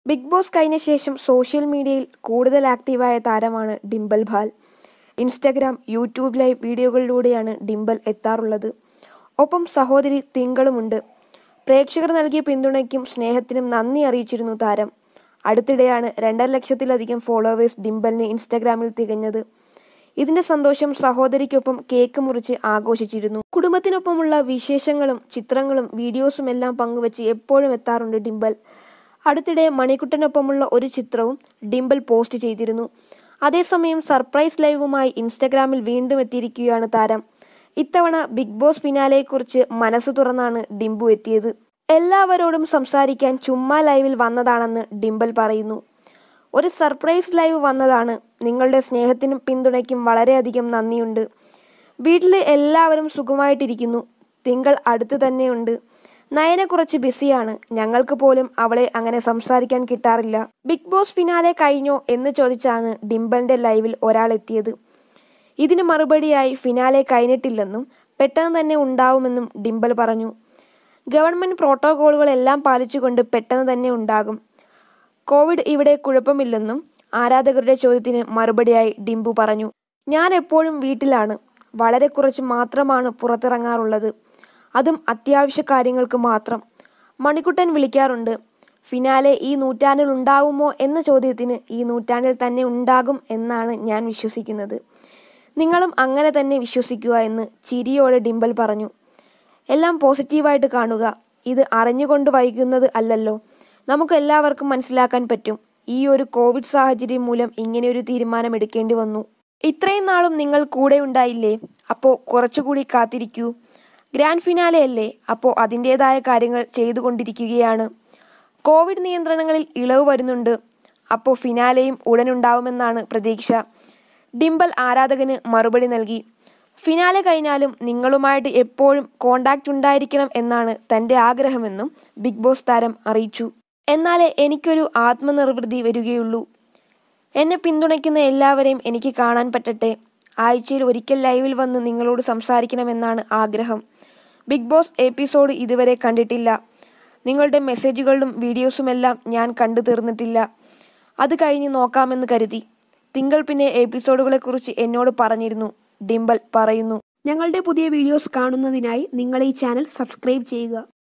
big boss കഴിഞ്ഞ ശേഷം social മീഡിയയിൽ കൂടുതൽ ആക്റ്റീവായ താരമാണ് Dimple Bhal Instagram YouTube live വീഡിയോകളിലൂടെയാണ് ഡിംബൽ എത്താറുള്ളത് ഒപ്പം സഹോദരി തിങ്കളുമുണ്ട് പ്രേക്ഷകർ നൽകിയ പിന്തുണയ്ക്കും സ്നേഹത്തിനും നന്ദി അറിയിച്ചിരുന്നു താരം അടുത്തിടെയാണ് രണ്ടര ലക്ഷത്തിലധികം ഫോളോവേഴ്സ് ഡിംബലിന് ഇൻസ്റ്റഗ്രാമിൽ തികഞ്ഞത് ഇതിന്റെ സന്തോഷം സഹോദരിക്കൊപ്പം കേക്ക് മുറിച്ച് ആഘോഷിച്ചിരുന്നു കുടുംബത്തിനൊപ്പമുള്ള വിശേഷങ്ങളും ചിത്രങ്ങളും വീഡിയോസും എല്ലാം പങ്കുവച്ച് എപ്പോഴും എത്താറുണ്ട് ഡിംബൽ അടുത്തിടെ മണിക്കുട്ടനൊപ്പമുള്ള ഒരു ചിത്രവും ഡിംബൽ പോസ്റ്റ് ചെയ്തിരുന്നു അതേസമയം സർപ്രൈസ് ലൈവുമായി ഇൻസ്റ്റഗ്രാമിൽ വീണ്ടും എത്തിയിരിക്കുകയാണ് താരം ഇത്തവണ ബിഗ് ബോസ് ഫിനാലെയെക്കുറിച്ച് മനസ്സ് തുറന്നാണ് ഡിംബു എത്തിയത് എല്ലാവരോടും സംസാരിക്കാൻ ചുമ്മാ ലൈവിൽ വന്നതാണെന്ന് ഡിംബൽ പറയുന്നു ഒരു സർപ്രൈസ് ലൈവ് വന്നതാണ് നിങ്ങളുടെ സ്നേഹത്തിനും പിന്തുണയ്ക്കും വളരെയധികം നന്ദിയുണ്ട് വീട്ടിൽ എല്ലാവരും സുഖമായിട്ടിരിക്കുന്നു തിങ്കൾ അടുത്തു തന്നെയുണ്ട് നയന കുറച്ച് ബിസിയാണ് ഞങ്ങൾക്ക് പോലും അവളെ അങ്ങനെ സംസാരിക്കാൻ കിട്ടാറില്ല ബിഗ് ബോസ് ഫിനാലെ കഴിഞ്ഞോ എന്ന് ചോദിച്ചാണ് ഡിംബലിന്റെ ലൈവിൽ ഒരാൾ എത്തിയത് ഇതിന് മറുപടിയായി ഫിനാലെ കഴിഞ്ഞിട്ടില്ലെന്നും പെട്ടെന്ന് തന്നെ ഉണ്ടാവുമെന്നും ഡിംബൽ പറഞ്ഞു ഗവൺമെന്റ് പ്രോട്ടോകോളുകളെല്ലാം പാലിച്ചുകൊണ്ട് പെട്ടെന്ന് തന്നെ ഉണ്ടാകും കോവിഡ് ഇവിടെ കുഴപ്പമില്ലെന്നും ആരാധകരുടെ ചോദ്യത്തിന് മറുപടിയായി ഡിംബു പറഞ്ഞു ഞാൻ എപ്പോഴും വീട്ടിലാണ് വളരെ കുറച്ച് മാത്രമാണ് പുറത്തിറങ്ങാറുള്ളത് അതും അത്യാവശ്യ കാര്യങ്ങൾക്ക് മാത്രം മണിക്കുട്ടൻ വിളിക്കാറുണ്ട് ഫിനാലെ ഈ നൂറ്റാണ്ടിൽ ഉണ്ടാവുമോ എന്ന ചോദ്യത്തിന് ഈ നൂറ്റാണ്ടിൽ തന്നെ ഉണ്ടാകും എന്നാണ് ഞാൻ വിശ്വസിക്കുന്നത് നിങ്ങളും അങ്ങനെ തന്നെ വിശ്വസിക്കുക എന്ന് ചിരിയോടെ ഡിംബൽ പറഞ്ഞു എല്ലാം പോസിറ്റീവായിട്ട് കാണുക ഇത് അറിഞ്ഞുകൊണ്ട് വൈകുന്നത് അല്ലല്ലോ നമുക്ക് എല്ലാവർക്കും മനസ്സിലാക്കാൻ പറ്റും ഈ ഒരു കോവിഡ് സാഹചര്യം മൂലം ഇങ്ങനെയൊരു തീരുമാനം എടുക്കേണ്ടി വന്നു ഇത്രയും നാളും നിങ്ങൾ കൂടെ ഉണ്ടായില്ലേ അപ്പോൾ കുറച്ചുകൂടി കാത്തിരിക്കൂ ഗ്രാൻഡ് ഫിനാലെ അല്ലേ അപ്പോൾ അതിൻ്റെതായ കാര്യങ്ങൾ ചെയ്തുകൊണ്ടിരിക്കുകയാണ് കോവിഡ് നിയന്ത്രണങ്ങളിൽ ഇളവ് വരുന്നുണ്ട് അപ്പോൾ ഫിനാലെയും ഉടനുണ്ടാവുമെന്നാണ് പ്രതീക്ഷ ഡിംബൽ ആരാധകന് മറുപടി നൽകി ഫിനാലെ കഴിഞ്ഞാലും നിങ്ങളുമായിട്ട് എപ്പോഴും കോണ്ടാക്റ്റ് ഉണ്ടായിരിക്കണം എന്നാണ് തൻ്റെ ആഗ്രഹമെന്നും ബിഗ് ബോസ് താരം അറിയിച്ചു എന്നാലേ എനിക്കൊരു ആത്മനിർവൃതി വരികയുള്ളൂ എന്നെ പിന്തുണയ്ക്കുന്ന എല്ലാവരെയും എനിക്ക് കാണാൻ പറ്റട്ടെ ആഴ്ചയിൽ ഒരിക്കൽ ലൈവിൽ വന്ന് നിങ്ങളോട് സംസാരിക്കണമെന്നാണ് ആഗ്രഹം ബിഗ് ബോസ് എപ്പിസോഡ് ഇതുവരെ കണ്ടിട്ടില്ല നിങ്ങളുടെ മെസ്സേജുകളും വീഡിയോസുമെല്ലാം ഞാൻ കണ്ടു തീർന്നിട്ടില്ല അത് കഴിഞ്ഞ് നോക്കാമെന്ന് കരുതി തിങ്കൾ പിന്നെ എപ്പിസോഡുകളെക്കുറിച്ച് എന്നോട് പറഞ്ഞിരുന്നു ഡിംബൽ പറയുന്നു ഞങ്ങളുടെ പുതിയ വീഡിയോസ് കാണുന്നതിനായി നിങ്ങൾ ഈ ചാനൽ സബ്സ്ക്രൈബ് ചെയ്യുക